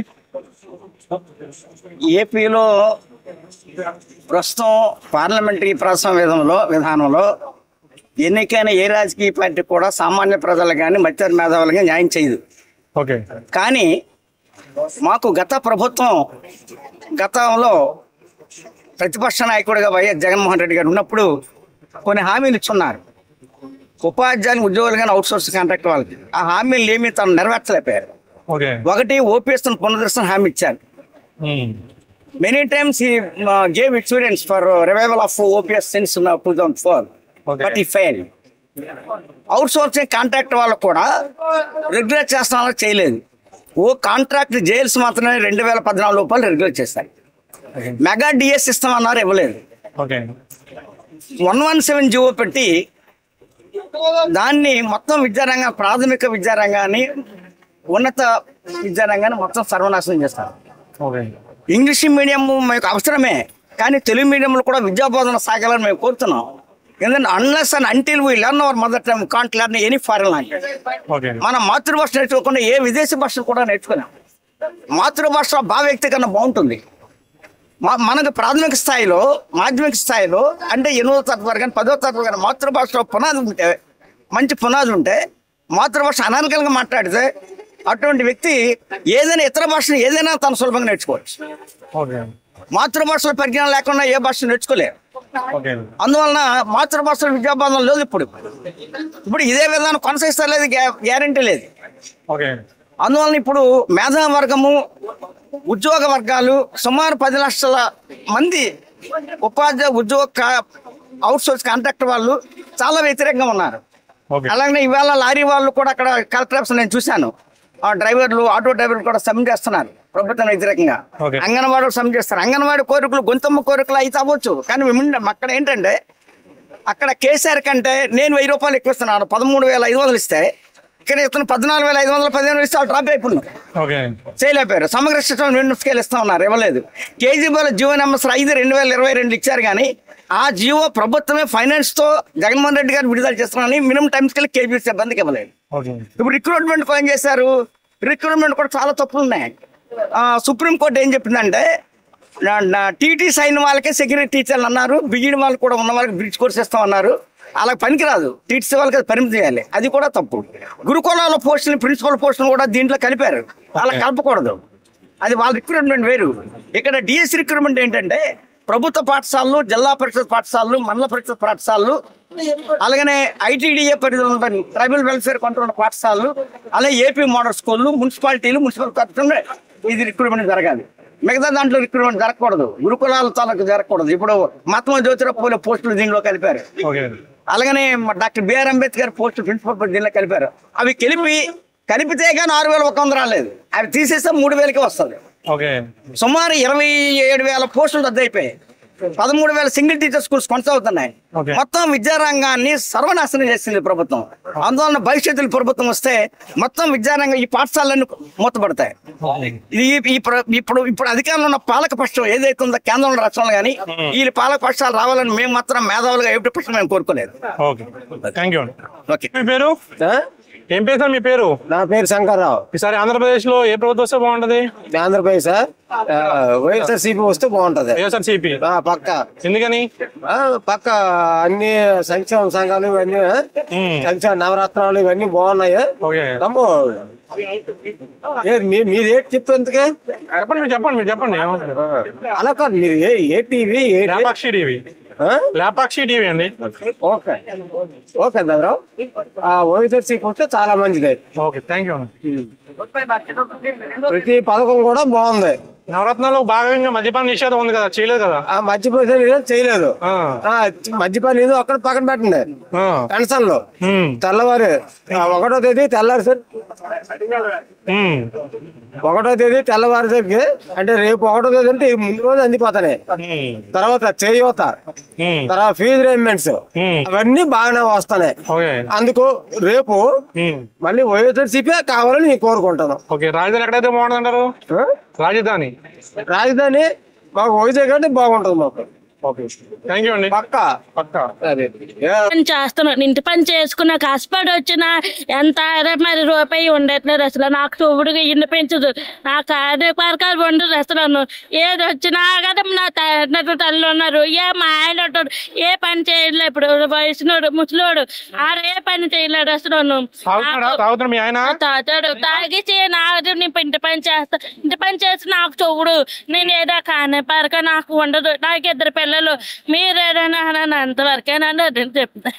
ఏపీలో ప్రస్తుతం పార్లమెంటరీ ప్రజాస్వామ్యంలో విధానంలో ఎన్నికైన ఏ రాజకీయ పార్టీ కూడా సామాన్య ప్రజలు కానీ మధ్య మేధావులు కానీ న్యాయం చేయదు ఓకే కానీ మాకు గత ప్రభుత్వం గతంలో ప్రతిపక్ష నాయకుడిగా వైఎస్ జగన్మోహన్ రెడ్డి గారు ఉన్నప్పుడు కొన్ని హామీలు ఇచ్చున్నారు ఉపాధ్యాయులు ఉద్యోగులు కానీ అవుట్ సోర్స్ కాంట్రాక్ట్ వాళ్ళకి ఆ హామీలు ఏమీ తను నెరవేర్చలేకపోయారు ఓకే ఒకటి ఓపీఎస్ పునరుద్ధరణ హామీ ఇచ్చారు many times he gave experience for revival of OPS since two thousand four but he fail outsourcing contract వాళ్ళకు కూడా రెగ్యులేట్ చేస్తామని చేయలేదు ఓ కాంట్రాక్ట్ జైల్స్ మాత్రమే రెండు వేల పద్నాలుగు రూపాయలు రెగ్యులేట్ చేస్తాయి మెగా డిఎస్ ఇస్తామన్నారు ఇవ్వలేదు okay one one seven GO పెట్టి దాన్ని మొత్తం విద్యారంగ ప్రాథమిక విద్యారంగాన్ని ఉన్నత విద్యారంగాన్ని మొత్తం సర్వనాశనం చేస్తారు ఓకే ఇంగ్లీష్ మీడియం మీకు అవసరమే కానీ తెలుగు మీడియంలో కూడా విద్యాబోధన సాగాలని మేము కోరుతున్నాం ఎందుకంటే unless and until we learn our mother tongue can't learn any foreign language okay మన మాతృభాష నేర్చుకోకుండా ఏ విదేశీ భాష కూడా నేర్చుకున్నాం మాతృభాష భావ వ్యక్తీకరణ బాగుంటుంది మా మనకు ప్రాథమిక స్థాయిలో మాధ్యమిక స్థాయిలో అంటే ఎనిమిదో తరగతి వరకు కానీ పదో తరగతి కానీ మాతృభాషలో పునాది ఉంటే మంచి పునాది ఉంటే మాతృభాష అనర్గలంగా మాట్లాడితే అటువంటి వ్యక్తి ఏదైనా ఇతర భాషను ఏదైనా తను సులభంగా నేర్చుకోవచ్చు ఓకే మాతృభాషలో పరిజ్ఞానం లేకుండా ఏ భాష నేర్చుకోలేరు ఓకే అందువలన మాతృభాషలో విద్యాబోధన లేదు ఇప్పుడు ఇప్పుడు ఇదే విధానం కొనసాగిస్తలేదు గ్యారంటీ లేదు ఓకే అందువలన ఇప్పుడు మేధా వర్గము ఉద్యోగ వర్గాలు సుమారు పది లక్షల మంది ఉపాధ్యాయ ఉద్యోగ అవుట్ సోర్స్ కాంట్రాక్ట్ వాళ్ళు చాలా వ్యతిరేకంగా ఉన్నారు ఓకే అలాగే ఇవాళ లారీ వాళ్ళు కూడా అక్కడ కలెక్టర్ ఆఫీస్ నేను చూశాను ఆ డ్రైవర్లు ఆటో డ్రైవర్లు కూడా సమ్మె చేస్తున్నారు ప్రభుత్వం వ్యతిరేకంగా ఓకే. అంగన్వాడీ సమ్మె చేస్తారు అంగన్వాడీ కోరికలు గొంతమ్మ కోరికలు అయితే అవ్వచ్చు కానీ మేము అక్కడ ఏంటంటే అక్కడ కేసీఆర్ కంటే నేను వెయ్యి రూపాయలు ఎక్కువ ఇస్తున్నాను పదమూడు వేల ఐదు వందలు ఇస్తే ఇక్కడ ఇతను పద్నాలుగు వేల ఐదు వందల పదిహేను ఇస్తే వాళ్ళు డ్రాప్ అయిపోయినారు ఓకే చేయలేకపోయారు సమగ్ర శిక్షణ రెండు స్కేల్ ఇస్తా ఉన్నారు ఇవ్వలేదు కేజీబీల జీవో నెంబర్ ఐదు రెండు వేల ఇరవై రెండు ఇచ్చారు కానీ ఆ జీవో ప్రభుత్వమే ఫైనాన్స్ తో జగన్మోహన్ రెడ్డి గారు విడుదల చేస్తున్నారని మినిమం టైం స్కేల్ కేజీ సిబ్బందికి ఇవ్వలేదు ఓకే ఇప్పుడు రిక్రూట్మెంట్ ఏం చేశారు రిక్రూట్మెంట్ కూడా చాలా తప్పులు ఉన్నాయి ఆ, సుప్రీంకోర్టు ఏం చెప్పిందంటే టీటీ సైన్ వాళ్ళకే సెక్యూరిటీ టీచర్లు అన్నారు బిగిడి వాళ్ళు కూడా ఉన్న వాళ్ళకి బ్రిడ్జ్ కోర్స్ ఇస్తామన్నారు అలా పనికిరాదు టీచర్స్ వాళ్ళకి అది పరిమితి చేయాలి అది కూడా తప్పు గురుకులాల పోస్టులు ప్రిన్సిపల్ పోస్టులు కూడా దీంట్లో కలిపారు అలా కలపకూడదు అది వాళ్ళ రిక్రూట్మెంట్ వేరు ఇక్కడ డిఎస్ రిక్రూట్మెంట్ ఏంటంటే ప్రభుత్వ పాఠశాలలు జిల్లా పరిషత్ పాఠశాలలు మండల పరిషత్ పాఠశాలలు అలాగనే ఐటీడీఏ పరిధిలో ఉన్న ట్రైబల్ వెల్ఫేర్ కంట్రోల్ పాఠశాలలు అలాగే ఏపీ మోడల్ స్కూళ్ళు మున్సిపాలిటీలు మున్సిపల్ కార్పొరేషన్ ఇది రిక్రూట్మెంట్ జరగాలి మిగతా దాంట్లో రిక్రూట్మెంట్ జరగకూడదు గురుకులాల తాలూకు జరగకూడదు ఇప్పుడు మహాత్మా జ్యోతిరావు పూలే పోస్టులు దీనిలో కలిపారు ఓకే అలాగనే మ- doctor BR Ambedkar post principal దీనిలో కలిపారు అవి కలిపి కలిపితే కానీ ఆరు వేల ఒక వంద రాలేదు అవి తీసేస్తే మూడు వేలకి వస్తుంది ఓకే సుమారు ఇరవై ఏడు వేల పోస్టులు రద్దయిపోయాయి పదమూడు వేల సింగిల్ టీచర్ స్కూల్స్ కొనసాగుతున్నాయి Okay. మొత్తం విద్యారంగాన్ని సర్వనాశనం చేసింది ప్రభుత్వం అందువలన భవిష్యత్తులో ప్రభుత్వం వస్తే మొత్తం విద్యారంగం ఈ పాఠశాలన్నీ మూతపడతాయి ఇది ఈ- ఈ ప్ర- ఇప్పుడు ఇప్పుడు అధికారంలో ఉన్న పాలక పక్షం ఏదైతే ఉందో కేంద్రంలో రాష్ట్రంలో కానీ ఈ పాలక పక్షాలు రావాలని మేము మాత్రం మేధావులుగా ఎప్పుడు పక్షం మేము కోరుకోలేదు ఓకే థ్యాంక్ యూ అండి ఓకే మీ పేరు ఏం పేరు సార్ మీ పేరు నా పేరు శంకర్రావు ఈసారి ఆంధ్రప్రదేశ్ లో ఏ ప్రభుత్వం వస్తే బాగుంటది ఆంధ్రప్రదేశ్ సార్ వైఎస్ఆర్ సిపి వస్తే బాగుంటది వైఎస్ఆర్ సిపి పక్క ఎందుకని ఆ, పక్క అన్ని సంక్షేమ సంఘాలు ఇవన్నీ సంక్షేమ నవరత్నాలు ఇవన్నీ బాగున్నాయి తమ్ము ఏ, మీ- మీది ఏంటి చెప్తుందికే చెప్పండి మీరు చెప్పండి మీరు చెప్పండి అలా కాదు మీరు ఏ ఏ టీవీ ఏ లేపాక్షి టీవీ లేపాక్షి టీవీ అండి ఓకే ఓకే దాదాపు ఆ వైఎస్ఆర్ సిపి వస్తే చాలా మంచిది ఓకే థ్యాంక్ యూ ప్రతి పథకం కూడా బాగుంది నవరత్నాలు భాగంగా మద్యపాన నిషేధం ఉంది కదా చేయలేదు కదా ఆ మద్యపాన నిషేధం చేయలేదు ఆ, మద్యపాన ఏదో అక్కడ పక్కన పెట్టండి పెన్షన్ లో తెల్లవారు ఆ, ఒకటో తేదీ తెల్లారి సార్ ఒకటో తేదీ తెల్లవారుసరికి అంటే రేపు ఒకటో తేదీ అంటే ఈ ముందు రోజు అందిపోతాయి తర్వాత చేయూత తర్వాత ఫీజు రేమెంట్స్ అవన్నీ బాగానే వస్తున్నాయి అందుకు రేపు మళ్ళీ వైఎస్ఆర్సీపీ కావాలని నేను కోరుకుంటాను ఓకే రాజధాని ఎక్కడైతే బాగుంటుంది అంటారు రాజధాని రాజధాని మాకు వైజాగ్ అంటే బాగుంటుంది మాకు ఓకే థ్యాంక్ యూ అండి పక్క పక్క అదే పని చేస్తున్నాను ఇంటి పని చేసుకున్న కష్టపడి వచ్చిన ఎంత అరే మరి రూపాయి ఉండట్లేదు అసలు నాకు చూపుడుగా ఇల్లు పెంచదు నా కార్యకర్కాలు ఉండదు అసలు ఏది వచ్చినా కదా నా త- తల్లి ఉన్నారు ఏ మా ఆయన ఉంటాడు ఏ పని చేయలేదు ఇప్పుడు వయసునోడు ముసలోడు ఆడ ఏ పని చేయలేడు అసలు తాగుతున్నాడా తాగుతున్నా మీ ఆయన తాతాడు తాగిచి నాకు నేను ఇంటి పని చేస్తా ఇంటి పని చేసి నాకు చూడు నేను ఏదో కానే పరక నాకు ఉండదు నాకు ఇద్దరు పిల్లలు మీరేదైనా అంతవరకేనా నేను చెప్తా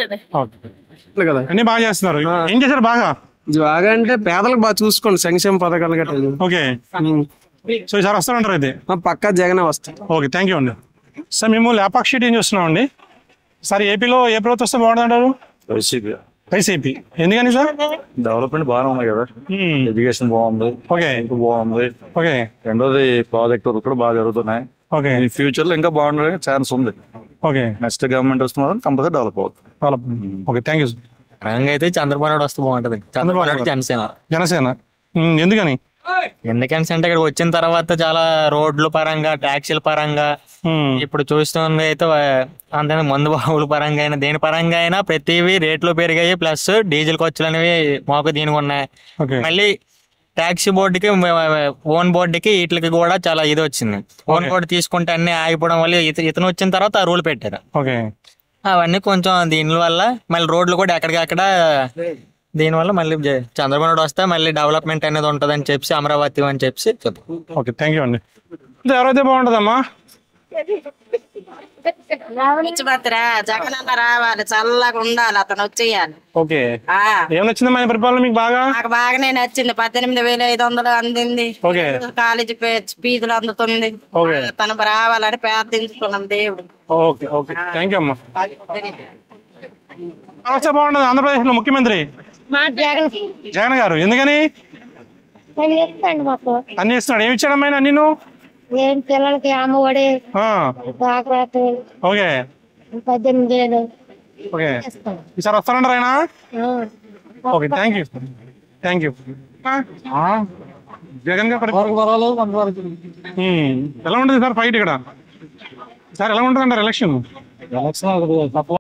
కదా అన్ని బాగా చేస్తున్నారు ఏం చేశారు బాగా బాగా అంటే పేదలకు బాగా చూసుకోండి సంక్షేమ పథకాలు గట్రా ఓకే సో ఈసారి వస్తారంటారు అయితే పక్కా జగనే వస్తాయి ఓకే థ్యాంక్ యూ అండి సార్ మేము లేపాక్షి టీం చూస్తున్నాం అండి సార్ ఏపీలో ఏ ప్రభుత్వం వస్తే బాగుంటుంది అంటారు వైసీపీ వైసీపీ ఎందుకని సార్ డెవలప్మెంట్ బాగానే ఉంది కదా ఎడ్యుకేషన్ బాగుంది ఓకే బాగుంది ఓకే రెండోది ప్రాజెక్ట్ వర్క్ కూడా బాగా జరుగుతున్నాయి ఓకే ఈ ఫ్యూచర్ లో ఇంకా బాగుండే ఛాన్స్ ఉంది ఓకే నెక్స్ట్ గవర్నమెంట్ వస్తున్నారు కంపల్సరీ డెవలప్ అవుతుంది ఓకే థ్యాంక్ యూ పరంగా అయితే చంద్రబాబు నాయుడు వస్తే బాగుంటది చంద్రబాబు నాయుడు జనసేన జనసేన ఉమ్, ఎందుకని ఎందుకని అంటే ఇక్కడ వచ్చిన తర్వాత చాలా రోడ్ల పరంగా ట్యాక్సీల పరంగా ఇప్పుడు చూస్తుంది అయితే అంతే మందు బాబుల పరంగా అయినా దేని పరంగా అయినా ప్రతివి రేట్లు పెరిగాయి ప్లస్ డీజిల్ ఖర్చులు అనేవి మాకు దీనికి ఉన్నాయి ఓకే మళ్ళీ ట్యాక్సీ బోర్డుకి ఓన్ బోర్డుకి వీటికి కూడా చాలా ఇది వచ్చింది ఓన్ బోర్డు తీసుకుంటే అన్ని ఆగిపోవడం వల్ల ఇత- ఇతను వచ్చిన తర్వాత ఆ రూల్ పెట్టారు ఓకే అవన్నీ కొంచెం దీని వల్ల మళ్ళీ రోడ్లు కూడా ఎక్కడికక్కడ దీనివల్ల మళ్ళీ జ- చంద్రబాబు నాయుడు వస్తే మళ్ళీ డెవలప్మెంట్ అనేది ఉంటదని చెప్పి అమరావతి అని చెప్పి చెప్పు ఓకే థ్యాంక్ యూ అండి ఇది ఎవరైతే బాగుంటుందమ్మా రావణించబడతారా జగన్ అన్న రావాలి చల్లగా ఉండాలి అతను వచ్చేయాలి ఓకే ఆ, ఏం నచ్చింది మన పరిపాలన మీకు బాగా నాకు బాగానే నచ్చింది పద్దెనిమిది వేల ఐదు వందలు అందింది ఓకే. కాలేజీ ఫీ- ఫీజులు అందుతుంది ఓకే. తను రావాలని ప్రార్థించుకున్నాం దేవుడు ఓకే ఓకే థ్యాంక్ యూ అమ్మా వస్తే బాగుంటుంది ఆంధ్రప్రదేశ్ లో ముఖ్యమంత్రి మా జగన్ జగన్ గారు ఎందుకని నేను చెప్తాను మాకు అన్ని ఇస్తున్నాడు ఏమి ఇచ్చాడమ్మా ఆయన అన్ని నువ్వు ఏం పిల్లలకి అమ్మఒడి ఆ, డాక్టర్ ఓకే పద్దెనిమిది వేలు ఓకే ఈసారి వస్తారంటారు ఆయన okay thank you thank you Jagan గారు ఉమ్, ఎలా ఉంటుంది సార్ ఫైట్ ఇక్కడ సార్ ఎలా ఉంటుంది అంటారు ఎలక్షన్ ఎలక్షన్